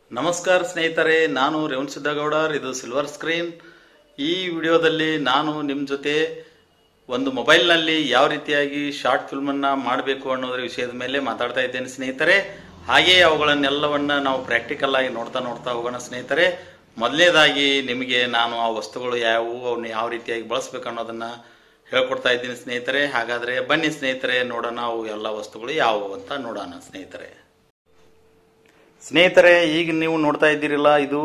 ನಮಸ್ಕಾರ ಸ್ನೇಹಿತರೆ ನಾನು ರೇವಣ್ ಸಿದ್ದಗೌಡರ್ ಇದು ಸಿಲ್ವರ್ ಸ್ಕ್ರೀನ್ ಈ ವಿಡಿಯೋದಲ್ಲಿ ನಾನು ನಿಮ್ಮ ಜೊತೆ ಒಂದು ಮೊಬೈಲ್ನಲ್ಲಿ ಯಾವ ರೀತಿಯಾಗಿ ಶಾರ್ಟ್ ಫಿಲ್ಮನ್ನು ಮಾಡಬೇಕು ಅನ್ನೋದ್ರ ವಿಷಯದ ಮೇಲೆ ಮಾತಾಡ್ತಾ ಇದ್ದೇನೆ ಸ್ನೇಹಿತರೆ ಹಾಗೆಯೇ ಅವುಗಳನ್ನೆಲ್ಲವನ್ನ ನಾವು ಪ್ರಾಕ್ಟಿಕಲ್ ಆಗಿ ನೋಡ್ತಾ ನೋಡ್ತಾ ಹೋಗೋಣ ಸ್ನೇಹಿತರೆ ಮೊದಲನೇದಾಗಿ ನಿಮಗೆ ನಾನು ಆ ವಸ್ತುಗಳು ಯಾವುವು ಅವನ್ನ ಯಾವ ರೀತಿಯಾಗಿ ಬಳಸ್ಬೇಕು ಅನ್ನೋದನ್ನ ಹೇಳ್ಕೊಡ್ತಾ ಇದ್ದೀನಿ ಸ್ನೇಹಿತರೆ ಹಾಗಾದ್ರೆ ಬನ್ನಿ ಸ್ನೇಹಿತರೆ ನೋಡೋಣ ಅವು ಎಲ್ಲ ವಸ್ತುಗಳು ಯಾವುವು ಅಂತ ನೋಡೋಣ ಸ್ನೇಹಿತರೆ ಸ್ನೇಹಿತರೆ ಈಗ ನೀವು ನೋಡ್ತಾ ಇದ್ದೀರಲ್ಲ ಇದು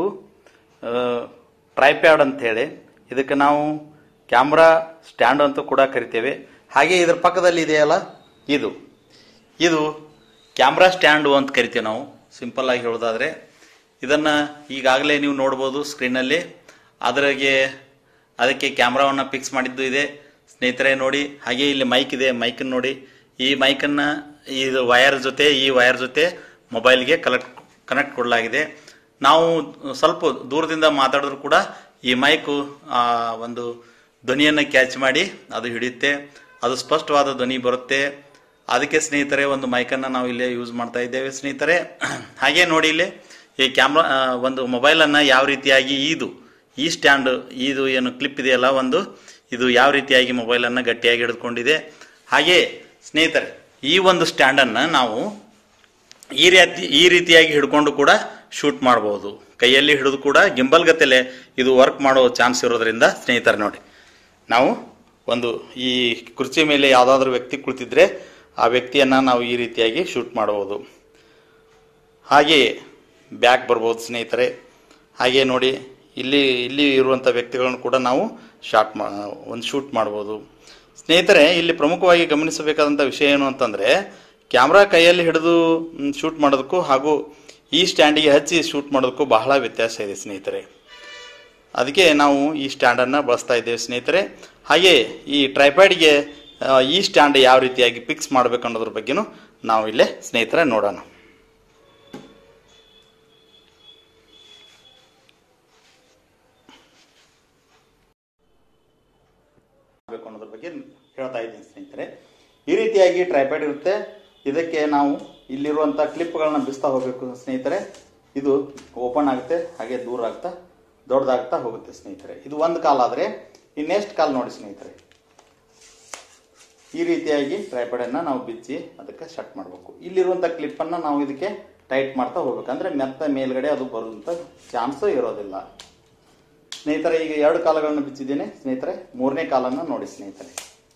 ಟ್ರೈಪ್ಯಾಡ್ ಅಂತ ಹೇಳಿ ಇದಕ್ಕೆ ನಾವು ಕ್ಯಾಮ್ರಾ ಸ್ಟ್ಯಾಂಡ್ ಅಂತ ಕೂಡ ಕರಿತೇವೆ ಹಾಗೆ ಇದ್ರ ಪಕ್ಕದಲ್ಲಿ ಇದೆಯಲ್ಲ ಇದು ಇದು ಕ್ಯಾಮ್ರಾ ಸ್ಟ್ಯಾಂಡು ಅಂತ ಕರಿತೀವಿ ನಾವು ಸಿಂಪಲ್ ಆಗಿ ಹೇಳೋದಾದ್ರೆ ಇದನ್ನ ಈಗಾಗಲೇ ನೀವು ನೋಡ್ಬೋದು ಸ್ಕ್ರೀನಲ್ಲಿ ಅದರಾಗೆ ಅದಕ್ಕೆ ಕ್ಯಾಮ್ರಾವನ್ನು ಫಿಕ್ಸ್ ಮಾಡಿದ್ದು ಇದೆ ಸ್ನೇಹಿತರೆ ನೋಡಿ ಹಾಗೆ ಇಲ್ಲಿ ಮೈಕ್ ಇದೆ ಮೈಕನ್ನು ನೋಡಿ ಈ ಮೈಕನ್ನು ಇದು ವಯರ್ ಜೊತೆ ಈ ವಯರ್ ಜೊತೆ ಮೊಬೈಲ್ಗೆ ಕಲೆಕ್ಟ್ ಕನೆಕ್ಟ್ ಕೊಡಲಾಗಿದೆ ನಾವು ಸ್ವಲ್ಪ ದೂರದಿಂದ ಮಾತಾಡಿದ್ರು ಕೂಡ ಈ ಮೈಕು ಆ, ಒಂದು ಧ್ವನಿಯನ್ನು ಕ್ಯಾಚ್ ಮಾಡಿ ಅದು ಹಿಡಿಯುತ್ತೆ ಅದು ಸ್ಪಷ್ಟವಾದ ಧ್ವನಿ ಬರುತ್ತೆ ಅದಕ್ಕೆ ಸ್ನೇಹಿತರೆ ಒಂದು ಮೈಕನ್ನು ನಾವು ಇಲ್ಲೇ ಯೂಸ್ ಮಾಡ್ತಾ ಇದ್ದೇವೆ ಸ್ನೇಹಿತರೆ ಹಾಗೆ ನೋಡಿ ಇಲ್ಲಿ ಈ ಕ್ಯಾಮ್ರಾ ಆ, ಒಂದು ಮೊಬೈಲನ್ನು ಯಾವ ರೀತಿಯಾಗಿ ಇದು ಈ ಸ್ಟ್ಯಾಂಡ್ ಇದು ಏನು ಕ್ಲಿಪ್ ಇದೆಯಲ್ಲ ಒಂದು ಇದು ಯಾವ ರೀತಿಯಾಗಿ ಮೊಬೈಲನ್ನು ಗಟ್ಟಿಯಾಗಿ ಹಿಡಿದುಕೊಂಡಿದೆ ಹಾಗೆ ಸ್ನೇಹಿತರೆ ಈ ಒಂದು ಸ್ಟ್ಯಾಂಡನ್ನು ನಾವು ಈ ರೀತಿ ಈ ರೀತಿಯಾಗಿ ಹಿಡ್ಕೊಂಡು ಕೂಡ ಶೂಟ್ ಮಾಡಬಹುದು ಕೈಯಲ್ಲಿ ಹಿಡಿದು ಕೂಡ ಗಿಂಬಲ್ ಗತೆಲೆ ಇದು ವರ್ಕ್ ಮಾಡೋ ಚಾನ್ಸ್ ಇರೋದ್ರಿಂದ ಸ್ನೇಹಿತರೆ ನೋಡಿ ನಾವು ಒಂದು ಈ ಕುರ್ಚಿ ಮೇಲೆ ಯಾವುದಾದ್ರೂ ವ್ಯಕ್ತಿ ಕುಳಿತಿದ್ರೆ ಆ ವ್ಯಕ್ತಿಯನ್ನ ನಾವು ಈ ರೀತಿಯಾಗಿ ಶೂಟ್ ಮಾಡಬಹುದು ಹಾಗೆ ಬ್ಯಾಕ್ ಬರ್ಬೋದು ಸ್ನೇಹಿತರೆ ಹಾಗೆ ನೋಡಿ ಇಲ್ಲಿ ಇಲ್ಲಿ ಇರುವಂಥ ವ್ಯಕ್ತಿಗಳನ್ನು ಕೂಡ ನಾವು ಶಾಟ್ ಮಾ ಒಂದು ಶೂಟ್ ಮಾಡ್ಬೋದು ಸ್ನೇಹಿತರೆ ಇಲ್ಲಿ ಪ್ರಮುಖವಾಗಿ ಗಮನಿಸಬೇಕಾದಂಥ ವಿಷಯ ಏನು ಅಂತಂದರೆ ಕ್ಯಾಮ್ರಾ ಕೈಯಲ್ಲಿ ಹಿಡಿದು ಶೂಟ್ ಮಾಡೋದಕ್ಕೂ ಹಾಗೂ ಈ ಸ್ಟ್ಯಾಂಡಿಗೆ ಹಚ್ಚಿ ಶೂಟ್ ಮಾಡೋದಕ್ಕೂ ಬಹಳ ವ್ಯತ್ಯಾಸ ಇದೆ ಸ್ನೇಹಿತರೆ ಅದಕ್ಕೆ ನಾವು ಈ ಸ್ಟ್ಯಾಂಡನ್ನು ಬಳಸ್ತಾ ಇದ್ದೇವೆ ಸ್ನೇಹಿತರೆ ಹಾಗೆ ಈ ಟ್ರೈಪ್ಯಾಡ್ಗೆ ಆ, ಈ ಸ್ಟ್ಯಾಂಡ್ ಯಾವ ರೀತಿಯಾಗಿ ಫಿಕ್ಸ್ ಮಾಡಬೇಕು ಅನ್ನೋದ್ರ ಬಗ್ಗೆನೂ ನಾವು ಇಲ್ಲೇ ಸ್ನೇಹಿತರೆ ನೋಡೋಣ ಮಾಡಬೇಕು ಅನ್ನೋದ್ರ ಬಗ್ಗೆ ಹೇಳ್ತಾ ಇದ್ದೀನಿ ಸ್ನೇಹಿತರೆ ಈ ರೀತಿಯಾಗಿ ಟ್ರೈಪ್ಯಾಡ್ ಇರುತ್ತೆ ಇದಕ್ಕೆ ನಾವು ಇಲ್ಲಿರುವಂಥ ಕ್ಲಿಪ್ಗಳನ್ನ ಬಿಸ್ತಾ ಹೋಗಬೇಕು ಸ್ನೇಹಿತರೆ ಇದು ಓಪನ್ ಆಗುತ್ತೆ ಹಾಗೆ ದೂರ ಆಗ್ತಾ ದೊಡ್ಡದಾಗ್ತಾ ಹೋಗುತ್ತೆ ಸ್ನೇಹಿತರೆ ಇದು ಒಂದು ಕಾಲ್ ಆದರೆ ಇನ್ನೆಷ್ಟು ಕಾಲ್ ನೋಡಿ ಸ್ನೇಹಿತರೆ ಈ ರೀತಿಯಾಗಿ ಟ್ರೈಪ್ಯಾಡನ್ನು ನಾವು ಬಿಚ್ಚಿ ಅದಕ್ಕೆ ಸೆಟ್ ಮಾಡಬೇಕು ಇಲ್ಲಿರುವಂಥ ಕ್ಲಿಪ್ಪನ್ನು ನಾವು ಇದಕ್ಕೆ ಟೈಟ್ ಮಾಡ್ತಾ ಹೋಗ್ಬೇಕು ಅಂದ್ರೆ ಮೆತ್ತ ಮೇಲ್ಗಡೆ ಅದು ಬರುವಂಥ ಚಾನ್ಸ್ ಇರೋದಿಲ್ಲ ಸ್ನೇಹಿತರೆ ಈಗ ಎರಡು ಕಾಲಗಳನ್ನು ಬಿಚ್ಚಿದ್ದೇನೆ ಸ್ನೇಹಿತರೆ ಮೂರನೇ ಕಾಲನ್ನು ನೋಡಿ ಸ್ನೇಹಿತರೆ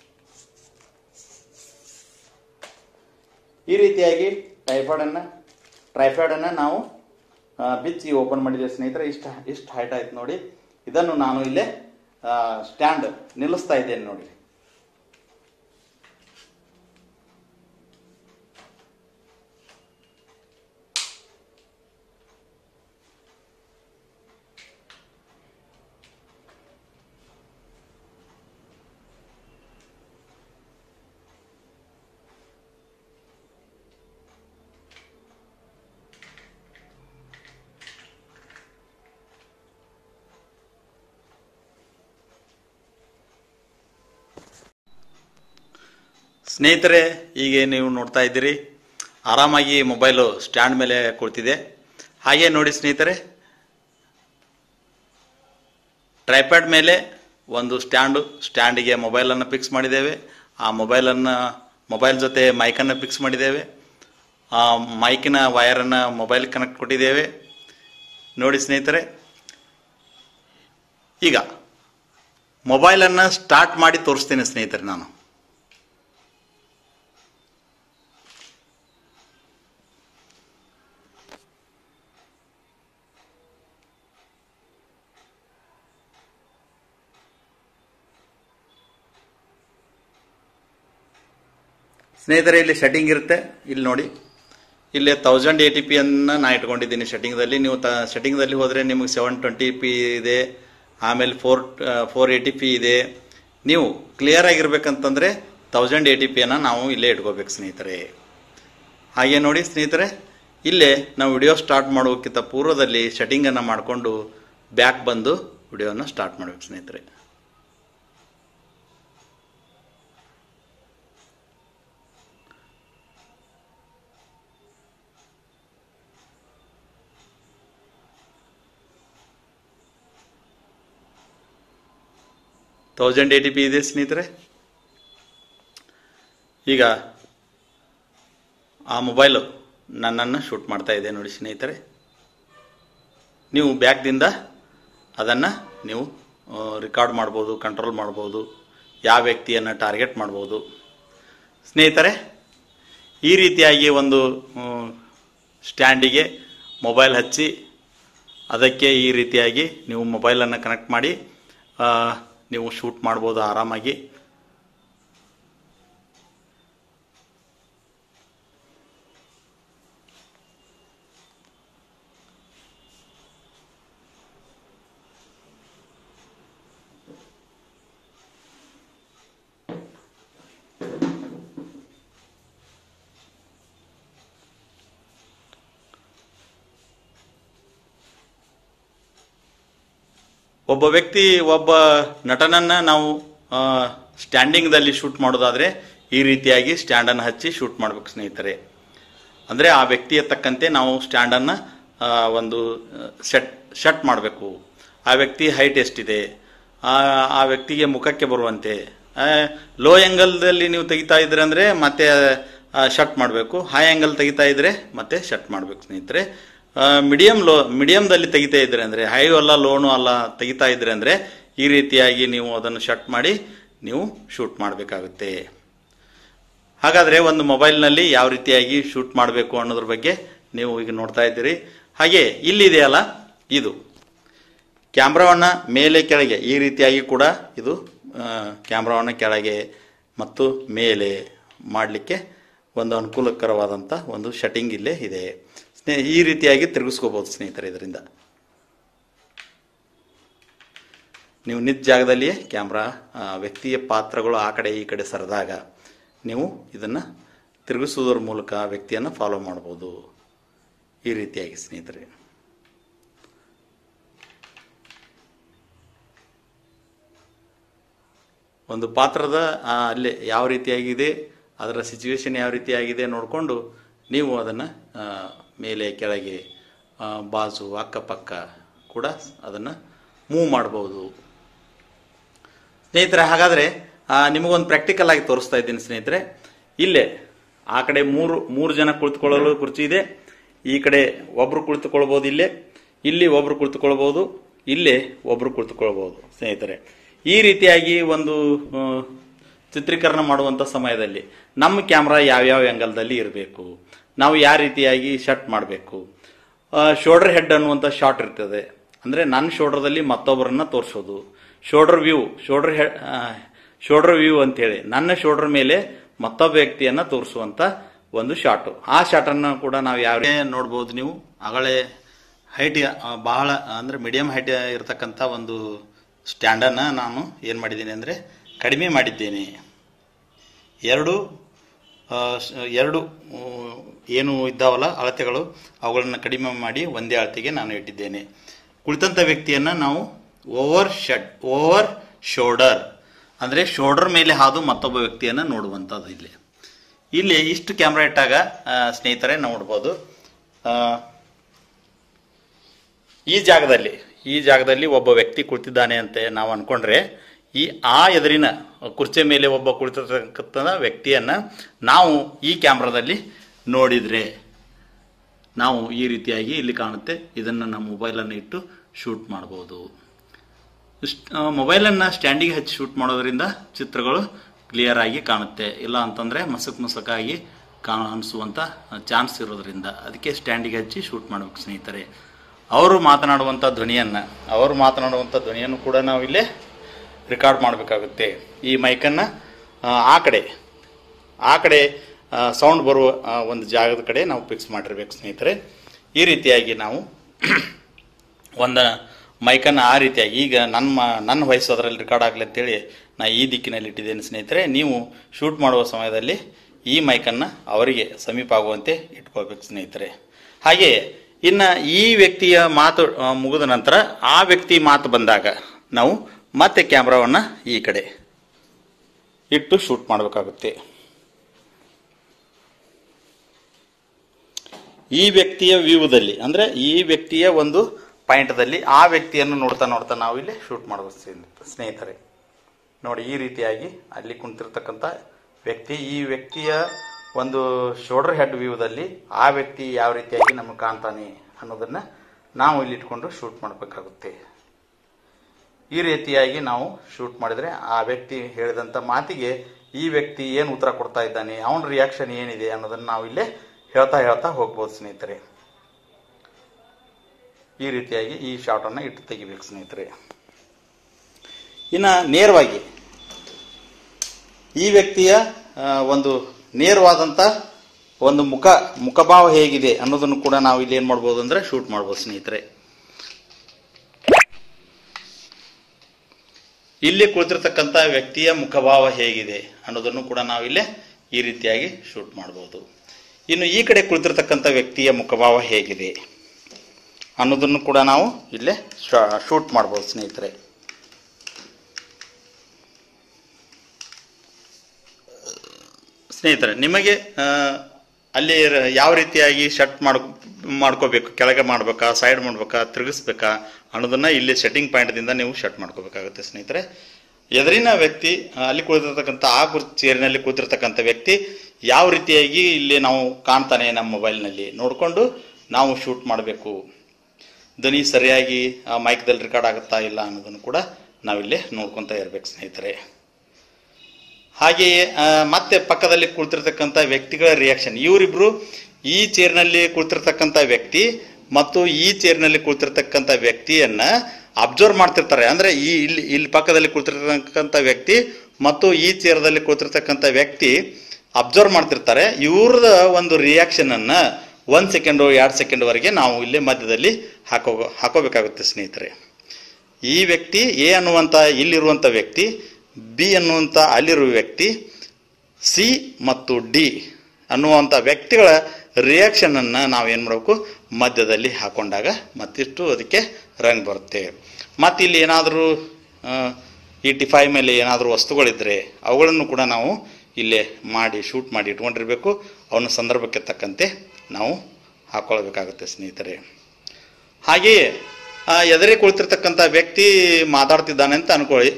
ಈ ರೀತಿಯಾಗಿ ಟ್ರೈಫಾಡನ್ನು ಟ್ರೈಫಾಡನ್ನು ನಾವು ಆ, ಬಿಚ್ಚಿ ಓಪನ್ ಮಾಡಿದ್ದೇವೆ ಸ್ನೇಹಿತರೆ ಇಷ್ಟು ಇಷ್ಟು ಹೈಟ್ ಆಯ್ತು ನೋಡಿ ಇದನ್ನು ನಾನು ಇಲ್ಲೇ ಸ್ಟ್ಯಾಂಡ್ ನಿಲ್ಲಿಸ್ತಾ ಇದ್ದೇನೆ ನೋಡಿ ಸ್ನೇಹಿತರೆ ಈಗ ನೀವು ನೋಡ್ತಾ ಇದ್ದೀರಿ ಆರಾಮಾಗಿ ಮೊಬೈಲು ಸ್ಟ್ಯಾಂಡ್ ಮೇಲೆ ಕುಳಿತಿದೆ ಹಾಗೆ ನೋಡಿ ಸ್ನೇಹಿತರೆ ಟ್ರೈಪ್ಯಾಡ್ ಮೇಲೆ ಒಂದು ಸ್ಟ್ಯಾಂಡು ಸ್ಟ್ಯಾಂಡಿಗೆ ಮೊಬೈಲನ್ನು ಫಿಕ್ಸ್ ಮಾಡಿದ್ದೇವೆ ಆ ಮೊಬೈಲನ್ನು ಮೊಬೈಲ್ ಜೊತೆ ಮೈಕನ್ನು ಫಿಕ್ಸ್ ಮಾಡಿದ್ದೇವೆ ಆ ಮೈಕಿನ ವಯರನ್ನು ಮೊಬೈಲ್ ಕನೆಕ್ಟ್ ಕೊಟ್ಟಿದ್ದೇವೆ ನೋಡಿ ಸ್ನೇಹಿತರೆ ಈಗ ಮೊಬೈಲನ್ನು ಸ್ಟಾರ್ಟ್ ಮಾಡಿ ತೋರಿಸ್ತೇನೆ ಸ್ನೇಹಿತರೆ ನಾನು ಸ್ನೇಹಿತರೆ ಇಲ್ಲಿ ಸೆಟ್ಟಿಂಗ್ ಇರುತ್ತೆ ಇಲ್ಲಿ ನೋಡಿ ಇಲ್ಲಿ ತೌಸಂಡ್ ಎ ಟಿ ಪಿ ಅನ್ನ ನಾ ಇಟ್ಕೊಂಡಿದ್ದೀನಿ ಸೆಟ್ಟಿಂಗ್ದಲ್ಲಿ ನೀವು ತ ಸೆಟ್ಟಿಂಗ್ದಲ್ಲಿ ಹೋದರೆ ನಿಮಗೆ ಸೆವೆನ್ ಟ್ವೆಂಟಿ ಪಿ ಇದೆ ಆಮೇಲೆ four four A T P ಇದೆ ನೀವು ಕ್ಲಿಯರ್ ಆಗಿರ್ಬೇಕಂತಂದ್ರೆ ತೌಸಂಡ್ ಎ ಟಿ ಪಿಯನ್ನು ನಾವು ಇಲ್ಲೇ ಇಟ್ಕೋಬೇಕು ಸ್ನೇಹಿತರೆ ಹಾಗೆ ನೋಡಿ ಸ್ನೇಹಿತರೆ ಇಲ್ಲೇ ನಾವು ವಿಡಿಯೋ ಸ್ಟಾರ್ಟ್ ಮಾಡೋಕ್ಕಿಂತ ಪೂರ್ವದಲ್ಲಿ ಸೆಟ್ಟಿಂಗನ್ನು ಮಾಡಿಕೊಂಡು ಬ್ಯಾಕ್ ಬಂದು ವಿಡಿಯೋನ ಸ್ಟಾರ್ಟ್ ಮಾಡ್ಬೇಕು ಸ್ನೇಹಿತರೆ ತೌಸಂಡ್ ಏಟಿ ಪಿ ಇದೆ ಸ್ನೇಹಿತರೆ ಈಗ ಆ ಮೊಬೈಲು ನನ್ನನ್ನು ಶೂಟ್ ಮಾಡ್ತಾ ಇದೆ ನೋಡಿ ಸ್ನೇಹಿತರೆ ನೀವು ಬ್ಯಾಗ್ದಿಂದ ಅದನ್ನು ನೀವು ರೆಕಾರ್ಡ್ ಮಾಡ್ಬೋದು ಕಂಟ್ರೋಲ್ ಮಾಡ್ಬೋದು ಯಾವ ವ್ಯಕ್ತಿಯನ್ನು ಟಾರ್ಗೆಟ್ ಮಾಡ್ಬೋದು ಸ್ನೇಹಿತರೆ ಈ ರೀತಿಯಾಗಿ ಒಂದು ಮ್, ಸ್ಟ್ಯಾಂಡಿಗೆ ಮೊಬೈಲ್ ಹಚ್ಚಿ ಅದಕ್ಕೆ ಈ ರೀತಿಯಾಗಿ ನೀವು ಮೊಬೈಲನ್ನು ಕನೆಕ್ಟ್ ಮಾಡಿ ಆ, ನೀವು ಶೂಟ್ ಮಾಡ್ಬೋದು ಆರಾಮಾಗಿ ಒಬ್ಬ ವ್ಯಕ್ತಿ ಒಬ್ಬ ನಟನನ್ನ ನಾವು ಆ, ಸ್ಟ್ಯಾಂಡಿಂಗ್ದಲ್ಲಿ ಶೂಟ್ ಮಾಡೋದಾದ್ರೆ ಈ ರೀತಿಯಾಗಿ ಸ್ಟ್ಯಾಂಡನ್ನು ಹಚ್ಚಿ ಶೂಟ್ ಮಾಡ್ಬೇಕು ಸ್ನೇಹಿತರೆ ಅಂದರೆ ಆ ವ್ಯಕ್ತಿಯ ತಕ್ಕಂತೆ ನಾವು ಸ್ಟ್ಯಾಂಡನ್ನು ಆ, ಒಂದು ಸೆಟ್ ಸೆಟ್ ಮಾಡಬೇಕು ಆ ವ್ಯಕ್ತಿ ಹೈಟ್ ಎಷ್ಟಿದೆ ಆ ಆ ವ್ಯಕ್ತಿಗೆ ಮುಖಕ್ಕೆ ಬರುವಂತೆ ಲೋ ಆ್ಯಂಗಲ್ದಲ್ಲಿ ನೀವು ತೆಗಿತಾ ಇದ್ರೆ ಅಂದರೆ ಮತ್ತೆ ಶಟ್ ಮಾಡಬೇಕು ಹೈ ಆ್ಯಂಗಲ್ ತೆಗಿತಾ ಇದ್ರೆ ಮತ್ತೆ ಶಟ್ ಮಾಡಬೇಕು ಸ್ನೇಹಿತರೆ ಮೀಡಿಯಂ ಲೋ ಮೀಡಿಯಂದಲ್ಲಿ ತೆಗಿತಾ ಇದ್ರೆ ಅಂದರೆ ಹೈ ಅಲ್ಲ ಲೋನು ಅಲ್ಲ ತೆಗಿತಾ ಇದ್ರೆ ಅಂದರೆ ಈ ರೀತಿಯಾಗಿ ನೀವು ಅದನ್ನು ಶಟ್ ಮಾಡಿ ನೀವು ಶೂಟ್ ಮಾಡಬೇಕಾಗುತ್ತೆ ಹಾಗಾದರೆ ಒಂದು ಮೊಬೈಲ್ನಲ್ಲಿ ಯಾವ ರೀತಿಯಾಗಿ ಶೂಟ್ ಮಾಡಬೇಕು ಅನ್ನೋದ್ರ ಬಗ್ಗೆ ನೀವು ಈಗ ನೋಡ್ತಾ ಇದ್ದೀರಿ ಹಾಗೆ ಇಲ್ಲಿದೆಯಲ್ಲ ಇದು ಕ್ಯಾಮ್ರಾವನ್ನು ಮೇಲೆ ಕೆಳಗೆ ಈ ರೀತಿಯಾಗಿ ಕೂಡ ಇದು ಕ್ಯಾಮ್ರಾವನ್ನು ಕೆಳಗೆ ಮತ್ತು ಮೇಲೆ ಮಾಡಲಿಕ್ಕೆ ಒಂದು ಅನುಕೂಲಕರವಾದಂಥ ಒಂದು ಶಟಿಂಗ್ ಇಲ್ಲೇ ಇದೆ ಸ್ನೇ ಈ ರೀತಿಯಾಗಿ ತಿರುಗಿಸ್ಕೋಬೋದು ಸ್ನೇಹಿತರೆ ಇದರಿಂದ ನೀವು ನಿಜ ಜಾಗದಲ್ಲಿಯೇ ಕ್ಯಾಮ್ರಾ ಆ, ವ್ಯಕ್ತಿಯ ಪಾತ್ರಗಳು ಆ ಕಡೆ ಈ ಕಡೆ ಸರಿದಾಗ ನೀವು ಇದನ್ನು ತಿರುಗಿಸುವುದರ ಮೂಲಕ ಆ ವ್ಯಕ್ತಿಯನ್ನು ಫಾಲೋ ಮಾಡ್ಬೋದು ಈ ರೀತಿಯಾಗಿ ಸ್ನೇಹಿತರೆ ಒಂದು ಪಾತ್ರದ ಆ, ಅಲ್ಲೇ ಯಾವ ರೀತಿಯಾಗಿದೆ ಅದರ ಸಿಚುವೇಶನ್ ಯಾವ ರೀತಿಯಾಗಿದೆ ನೋಡಿಕೊಂಡು ನೀವು ಅದನ್ನು ಮೇಲೆ ಕೆಳಗೆ ಆ, ಬಾಜು ಅಕ್ಕಪಕ್ಕ ಕೂಡ ಅದನ್ನು ಮೂವ್ ಮಾಡ್ಬೋದು ಸ್ನೇಹಿತರೆ ಹಾಗಾದರೆ ನಿಮಗೊಂದು ಪ್ರಾಕ್ಟಿಕಲ್ ಆಗಿ ತೋರಿಸ್ತಾ ಇದ್ದೀನಿ ಸ್ನೇಹಿತರೆ ಇಲ್ಲೇ ಆ ಕಡೆ ಮೂರು ಮೂರು ಜನ ಕುಳಿತುಕೊಳ್ಳಲು ಕುರ್ಚಿ ಇದೆ ಈ ಕಡೆ ಒಬ್ರು ಕುಳಿತುಕೊಳ್ಬೋದು ಇಲ್ಲೇ ಇಲ್ಲಿ ಒಬ್ರು ಕುಳಿತುಕೊಳ್ಬೋದು ಇಲ್ಲೇ ಒಬ್ರು ಕುಳಿತುಕೊಳ್ಬೋದು ಸ್ನೇಹಿತರೆ ಈ ರೀತಿಯಾಗಿ ಒಂದು ಆ, ಚಿತ್ರೀಕರಣ ಮಾಡುವಂಥ ಸಮಯದಲ್ಲಿ ನಮ್ಮ ಕ್ಯಾಮ್ರಾ ಯಾವ್ಯಾವ ಆ್ಯಂಗಲ್ದಲ್ಲಿ ಇರಬೇಕು ನಾವು ಯಾವ ರೀತಿಯಾಗಿ ಶಟ್ ಮಾಡಬೇಕು ಶೋಲ್ಡರ್ ಹೆಡ್ ಅನ್ನುವಂಥ ಶಾಟ್ ಇರ್ತದೆ ಅಂದರೆ ನನ್ನ ಶೋಲ್ಡರ್ದಲ್ಲಿ ಮತ್ತೊಬ್ಬರನ್ನ ತೋರಿಸೋದು shoulder view shoulder head shoulder view ಅಂತೇಳಿ ನನ್ನ ಶೋಲ್ಡರ್ ಮೇಲೆ ಮತ್ತೊಬ್ಬ ವ್ಯಕ್ತಿಯನ್ನ ತೋರಿಸುವಂತ ಒಂದು ಶಾಟು ಆ ಶಾಟನ್ನು ಕೂಡ ನಾವು ಯಾವ ರೀತಿ ನೋಡ್ಬೋದು ನೀವು ಅಗಳೇ ಹೈಟ್ ಬಹಳ ಅಂದರೆ ಮೀಡಿಯಂ ಹೈಟ್ ಇರತಕ್ಕಂಥ ಒಂದು ಸ್ಟ್ಯಾಂಡನ್ನು ನಾನು ಏನು ಮಾಡಿದ್ದೀನಿ ಅಂದರೆ ಕಡಿಮೆ ಮಾಡಿದ್ದೇನೆ ಎರಡು ಆ, ಸ- ಎರಡು ಆ, ಏನು ಇದ್ದಾವಲ್ಲ ಅಳತೆಗಳು ಅವುಗಳನ್ನು ಕಡಿಮೆ ಮಾಡಿ ಒಂದೇ ಅಳತೆಗೆ ನಾನು ಇಟ್ಟಿದ್ದೇನೆ ಕುಳಿತಂಥ ವ್ಯಕ್ತಿಯನ್ನು ನಾವು ಓವರ್ ಶಡ್ ಓವರ್ ಶೋಲ್ಡರ್ ಅಂದರೆ ಶೋಲ್ಡರ್ ಮೇಲೆ ಹಾದು ಮತ್ತೊಬ್ಬ ವ್ಯಕ್ತಿಯನ್ನು ನೋಡುವಂಥದ್ದು ಇಲ್ಲಿ ಇಲ್ಲಿ ಇಷ್ಟು ಕ್ಯಾಮ್ರಾ ಇಟ್ಟಾಗ ಆ, ಸ್ನೇಹಿತರೆ ನೋಡ್ಬೋದು ಆ, ಈ ಜಾಗದಲ್ಲಿ ಈ ಜಾಗದಲ್ಲಿ ಒಬ್ಬ ವ್ಯಕ್ತಿ ಕುಳಿತಿದ್ದಾನೆ ಅಂತ ನಾವು ಅನ್ಕೊಂಡ್ರೆ ಈ ಆ ಎದುರಿನ ಕುರ್ಚಿ ಮೇಲೆ ಒಬ್ಬ ಕುಳಿತಿರ್ತಕ್ಕಂಥ ವ್ಯಕ್ತಿಯನ್ನ ನಾವು ಈ ಕ್ಯಾಮ್ರಾದಲ್ಲಿ ನೋಡಿದ್ರೆ ನಾವು ಈ ರೀತಿಯಾಗಿ ಇಲ್ಲಿ ಕಾಣುತ್ತೆ ಇದನ್ನು ನಮ್ಮ ಮೊಬೈಲನ್ನು ಇಟ್ಟು ಶೂಟ್ ಮಾಡ್ಬೋದು ಇಷ್ಟ್- ಆ, ಮೊಬೈಲನ್ನು ಸ್ಟ್ಯಾಂಡಿಗೆ ಹಚ್ಚಿ ಶೂಟ್ ಮಾಡೋದ್ರಿಂದ ಚಿತ್ರಗಳು ಕ್ಲಿಯರ್ ಆಗಿ ಕಾಣುತ್ತೆ ಇಲ್ಲ ಅಂತಂದರೆ ಮಸಕ್ ಮಸಕಾಗಿ ಕಾಣಿಸುವಂಥ ಚಾನ್ಸ್ ಇರೋದ್ರಿಂದ ಅದಕ್ಕೆ ಸ್ಟ್ಯಾಂಡಿಗೆ ಹಚ್ಚಿ ಶೂಟ್ ಮಾಡಬೇಕು ಸ್ನೇಹಿತರೆ ಅವರು ಮಾತನಾಡುವಂಥ ಧ್ವನಿಯನ್ನು ಅವರು ಮಾತನಾಡುವಂಥ ಧ್ವನಿಯನ್ನು ಕೂಡ ನಾವು ಇಲ್ಲೇ ರೆಕಾರ್ಡ್ ಮಾಡಬೇಕಾಗುತ್ತೆ ಈ ಮೈಕನ್ನು ಆ ಕಡೆ ಆ ಕಡೆ ಸೌಂಡ್ ಬರುವ ಆ, ಒಂದು ಜಾಗದ ಕಡೆ ನಾವು ಫಿಕ್ಸ್ ಮಾಡಿರ್ಬೇಕು ಸ್ನೇಹಿತರೆ ಈ ರೀತಿಯಾಗಿ ನಾವು ಒಂದು ಮೈಕನ್ನು ಆ ರೀತಿಯಾಗಿ ಈಗ ನನ್ನ ಮ- ನನ್ನ ವಯಸ್ಸು ಅದರಲ್ಲಿ ರೆಕಾರ್ಡ್ ಆಗಲಿ ಅಂತೇಳಿ ನಾ ಈ ದಿಕ್ಕಿನಲ್ಲಿ ಇಟ್ಟಿದ್ದೇನೆ ಸ್ನೇಹಿತರೆ ನೀವು ಶೂಟ್ ಮಾಡುವ ಸಮಯದಲ್ಲಿ ಈ ಮೈಕನ್ನು ಅವರಿಗೆ ಸಮೀಪ ಆಗುವಂತೆ ಇಟ್ಕೊಳ್ಬೇಕು ಸ್ನೇಹಿತರೆ ಹಾಗೆ ಇನ್ನು ಈ ವ್ಯಕ್ತಿಯ ಮಾತು ಆ, ಮುಗಿದ ನಂತರ ಆ ವ್ಯಕ್ತಿ ಮಾತು ಬಂದಾಗ ನಾವು ಮತ್ತೆ ಕ್ಯಾಮ್ರಾವನ್ನು ಈ ಕಡೆ ಇಟ್ಟು ಶೂಟ್ ಮಾಡಬೇಕಾಗುತ್ತೆ ಈ ವ್ಯಕ್ತಿಯ ವ್ಯೂದಲ್ಲಿ ಅಂದ್ರೆ ಈ ವ್ಯಕ್ತಿಯ ಒಂದು ಪಾಯಿಂಟ್ದಲ್ಲಿ ಆ ವ್ಯಕ್ತಿಯನ್ನು ನೋಡ್ತಾ ನೋಡ್ತಾ ನಾವು ಇಲ್ಲಿ ಶೂಟ್ ಮಾಡಬೇಕು ಸ್ನೇಹಿತರೆ ನೋಡಿ ಈ ರೀತಿಯಾಗಿ ಅಲ್ಲಿ ಕುಂತಿರ್ತಕ್ಕಂಥ ವ್ಯಕ್ತಿ ಈ ವ್ಯಕ್ತಿಯ ಒಂದು ಶೋಲ್ಡರ್ ಹೆಡ್ ವ್ಯೂದಲ್ಲಿ ಆ ವ್ಯಕ್ತಿ ಯಾವ ರೀತಿಯಾಗಿ ನಮಗೆ ಕಾಣ್ತಾನೆ ಅನ್ನೋದನ್ನ ನಾವು ಇಲ್ಲಿ ಇಟ್ಕೊಂಡು ಶೂಟ್ ಮಾಡಬೇಕಾಗುತ್ತೆ ಈ ರೀತಿಯಾಗಿ ನಾವು ಶೂಟ್ ಮಾಡಿದ್ರೆ ಆ ವ್ಯಕ್ತಿ ಹೇಳಿದಂಥ ಮಾತಿಗೆ ಈ ವ್ಯಕ್ತಿ ಏನು ಉತ್ತರ ಕೊಡ್ತಾ ಇದ್ದಾನೆ ಅವನ ರಿಯಾಕ್ಷನ್ ಏನಿದೆ ಅನ್ನೋದನ್ನ ನಾವು ಇಲ್ಲೇ ಹೇಳ್ತಾ ಹೇಳ್ತಾ ಹೋಗ್ಬೋದು ಸ್ನೇಹಿತರೆ ಈ ರೀತಿಯಾಗಿ ಈ ಶಾಟನ್ನು ಇಟ್ಟು ತೆಗಿಬೇಕು ಸ್ನೇಹಿತರೆ ಇನ್ನು ನೇರವಾಗಿ ಈ ವ್ಯಕ್ತಿಯ ಆ, ಒಂದು ನೇರವಾದಂಥ ಒಂದು ಮುಖ ಮುಖಭಾವ ಹೇಗಿದೆ ಅನ್ನೋದನ್ನು ಕೂಡ ನಾವು ಇಲ್ಲಿ ಏನು ಮಾಡ್ಬೋದು ಅಂದ್ರೆ ಶೂಟ್ ಮಾಡ್ಬೋದು ಸ್ನೇಹಿತರೆ ಇಲ್ಲಿ ಕುಳಿತಿರ್ತಕ್ಕಂಥ ವ್ಯಕ್ತಿಯ ಮುಖಭಾವ ಹೇಗಿದೆ ಅನ್ನೋದನ್ನು ಕೂಡ ನಾವು ಇಲ್ಲೇ ಈ ರೀತಿಯಾಗಿ ಶೂಟ್ ಮಾಡ್ಬೋದು ಇನ್ನು ಈ ಕಡೆ ಕುಳಿತಿರ್ತಕ್ಕಂಥ ವ್ಯಕ್ತಿಯ ಮುಖಭಾವ ಹೇಗಿದೆ ಅನ್ನೋದನ್ನು ಕೂಡ ನಾವು ಇಲ್ಲೇ ಶೂಟ್ ಮಾಡ್ಬೋದು ಸ್ನೇಹಿತರೆ ಸ್ನೇಹಿತರೆ ನಿಮಗೆ ಆ, ಅಲ್ಲಿ ರ- ಯಾವ ರೀತಿಯಾಗಿ ಶರ್ಟ್ ಮಾಡ್ ಮಾಡ್ಕೋಬೇಕು ಕೆಳಗೆ ಮಾಡ್ಬೇಕಾ ಸೈಡ್ ಮಾಡ್ಬೇಕಾ ತಿರುಗಿಸ್ಬೇಕಾ ಅನ್ನೋದನ್ನ ಇಲ್ಲಿ ಸೆಟ್ಟಿಂಗ್ ಪಾಯಿಂಟ್ದಿಂದ ನೀವು ಶರ್ಟ್ ಮಾಡ್ಕೋಬೇಕಾಗುತ್ತೆ ಸ್ನೇಹಿತರೆ ಎದುರಿನ ವ್ಯಕ್ತಿ ಆ, ಅಲ್ಲಿ ಕುಳಿತಿರ್ತಕ್ಕಂಥ ಆ ಕುರ್ ಚೇರಿನಲ್ಲಿ ಕೂತಿರ್ತಕ್ಕಂಥ ವ್ಯಕ್ತಿ ಯಾವ ರೀತಿಯಾಗಿ ಇಲ್ಲಿ ನಾವು ಕಾಣ್ತಾನೆ ನಮ್ಮ ಮೊಬೈಲ್ನಲ್ಲಿ ನೋಡಿಕೊಂಡು ನಾವು ಶೂಟ್ ಮಾಡಬೇಕು ಧ್ವನಿ ಸರಿಯಾಗಿ ಮೈಕ್ದಲ್ಲಿ ರೆಕಾರ್ಡ್ ಆಗುತ್ತಾ ಇಲ್ಲ ಅನ್ನೋದನ್ನು ಕೂಡ ನಾವಿಲ್ಲಿ ನೋಡ್ಕೊತಾ ಇರ್ಬೇಕು ಸ್ನೇಹಿತರೆ ಹಾಗೆಯೇ ಆ, ಮತ್ತೆ ಪಕ್ಕದಲ್ಲಿ ಕುಳಿತಿರ್ತಕ್ಕಂಥ ವ್ಯಕ್ತಿಗಳ ರಿಯಾಕ್ಷನ್ ಇವರಿಬ್ರು ಈ ಚೇರ್ನಲ್ಲಿ ಕುಳಿತಿರ್ತಕ್ಕಂಥ ವ್ಯಕ್ತಿ ಮತ್ತು ಈ ಚೇರ್ನಲ್ಲಿ ಕುಳಿತಿರ್ತಕ್ಕಂಥ ವ್ಯಕ್ತಿಯನ್ನ ಅಬ್ಸರ್ವ್ ಮಾಡ್ತಿರ್ತಾರೆ ಅಂದ್ರೆ ಈ ಇಲ್ಲಿ ಇಲ್ಲಿ ಪಕ್ಕದಲ್ಲಿ ಕುಳಿತಿರ್ತಕ್ಕಂಥ ವ್ಯಕ್ತಿ ಮತ್ತು ಈ ಚೇರ್ದಲ್ಲಿ ಕುಳಿತಿರ್ತಕ್ಕಂಥ ವ್ಯಕ್ತಿ ಅಬ್ಸರ್ವ್ ಮಾಡ್ತಿರ್ತಾರೆ ಇವ್ರದ ಒಂದು ರಿಯಾಕ್ಷನ್ ಅನ್ನ ಒಂದ್ ಸೆಕೆಂಡು ಎರಡು ಸೆಕೆಂಡ್ ವರೆಗೆ ನಾವು ಇಲ್ಲಿ ಮಧ್ಯದಲ್ಲಿ ಹಾಕೋ ಹಾಕೋಬೇಕಾಗುತ್ತೆ ಸ್ನೇಹಿತರೆ ಈ ವ್ಯಕ್ತಿ ಎ ಅನ್ನುವಂಥ ಇಲ್ಲಿರುವಂಥ ವ್ಯಕ್ತಿ ಬಿ ಅನ್ನುವಂಥ ಅಲ್ಲಿರುವ ವ್ಯಕ್ತಿ ಸಿ ಮತ್ತು ಡಿ ಅನ್ನುವಂಥ ವ್ಯಕ್ತಿಗಳ ರಿಯಾಕ್ಷನ್ ಅನ್ನ ನಾವು ಏನು ಮಾಡಬೇಕು ಮಧ್ಯದಲ್ಲಿ ಹಾಕೊಂಡಾಗ ಮತ್ತಿಷ್ಟು ಅದಕ್ಕೆ ರಂಗ್ ಬರುತ್ತೆ ಮತ್ತು ಇಲ್ಲಿ ಏನಾದರೂ ಈ ಟಿಫೈ ಮೇಲೆ ಏನಾದರೂ ವಸ್ತುಗಳಿದ್ರೆ ಅವುಗಳನ್ನು ಕೂಡ ನಾವು ಇಲ್ಲೇ ಮಾಡಿ ಶೂಟ್ ಮಾಡಿ ಇಟ್ಕೊಂಡಿರ್ಬೇಕು ಅವನ ಸಂದರ್ಭಕ್ಕೆ ತಕ್ಕಂತೆ ನಾವು ಹಾಕೊಳ್ಬೇಕಾಗುತ್ತೆ ಸ್ನೇಹಿತರೆ ಹಾಗೆಯೇ ಆ, ಎದುರೇ ಕುಳಿತಿರ್ತಕ್ಕಂಥ ವ್ಯಕ್ತಿ ಮಾತಾಡ್ತಿದ್ದಾನೆ ಅಂತ ಅನ್ಕೊಳ್ಳಿ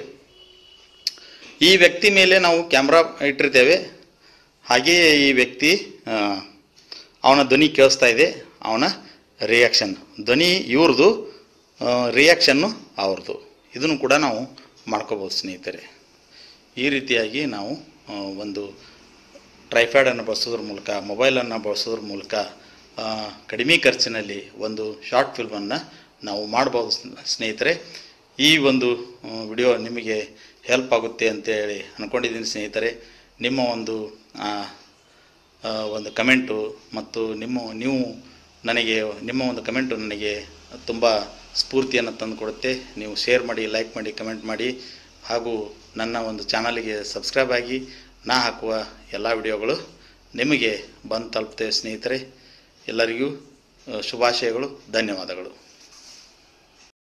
ಈ ವ್ಯಕ್ತಿ ಮೇಲೆ ನಾವು ಕ್ಯಾಮ್ರಾ ಇಟ್ಟಿರ್ತೇವೆ ಹಾಗೆಯೇ ಈ ವ್ಯಕ್ತಿ ಆ, ಅವನ ಧ್ವನಿ ಕೇಳಿಸ್ತಾ ಇದೆ ಅವನ ರಿಯಾಕ್ಷನ್ ಧ್ವನಿ ಇವ್ರದ್ದು ರಿಯಾಕ್ಷನ್ನು ಅವ್ರದ್ದು ಇದನ್ನು ಕೂಡ ನಾವು ಮಾಡ್ಕೋಬೋದು ಸ್ನೇಹಿತರೆ ಈ ರೀತಿಯಾಗಿ ನಾವು ಆ, ಒಂದು ಟ್ರೈಫ್ಯಾಡನ್ನು ಬಳಸೋದ್ರ ಮೂಲಕ ಮೊಬೈಲನ್ನು ಬಳಸೋದ್ರ ಮೂಲಕ ಆ, ಕಡಿಮೆ ಖರ್ಚಿನಲ್ಲಿ ಒಂದು ಶಾರ್ಟ್ ಫಿಲ್ಮನ್ನು ನಾವು ಮಾಡ್ಬೋದು ಸ್ನ- ಸ್ನೇಹಿತರೆ ಈ ಒಂದು ವಿಡಿಯೋ ನಿಮಗೆ ಹೆಲ್ಪ್ ಆಗುತ್ತೆ ಅಂತೇಳಿ ಅಂದ್ಕೊಂಡಿದ್ದೀನಿ ಸ್ನೇಹಿತರೆ ನಿಮ್ಮ ಒಂದು ಆ, ಆ, ಒಂದು ಕಮೆಂಟು ಮತ್ತು ನಿಮ್ಮ ನೀವು ನನಗೆ ನಿಮ್ಮ ಒಂದು ಕಮೆಂಟು ನನಗೆ ತುಂಬ ಸ್ಫೂರ್ತಿಯನ್ನು ತಂದುಕೊಡುತ್ತೆ ನೀವು ಶೇರ್ ಮಾಡಿ ಲೈಕ್ ಮಾಡಿ ಕಮೆಂಟ್ ಮಾಡಿ ಹಾಗೂ ನನ್ನ ಒಂದು ಚಾನಲಿಗೆ ಸಬ್ಸ್ಕ್ರೈಬ್ ಆಗಿ ನಾ ಹಾಕುವ ಎಲ್ಲ ವಿಡಿಯೋಗಳು ನಿಮಗೆ ಬಂದು ತಲುಪ್ತೇವೆ ಸ್ನೇಹಿತರೆ ಎಲ್ಲರಿಗೂ ಆ, ಶುಭಾಶಯಗಳು ಧನ್ಯವಾದಗಳು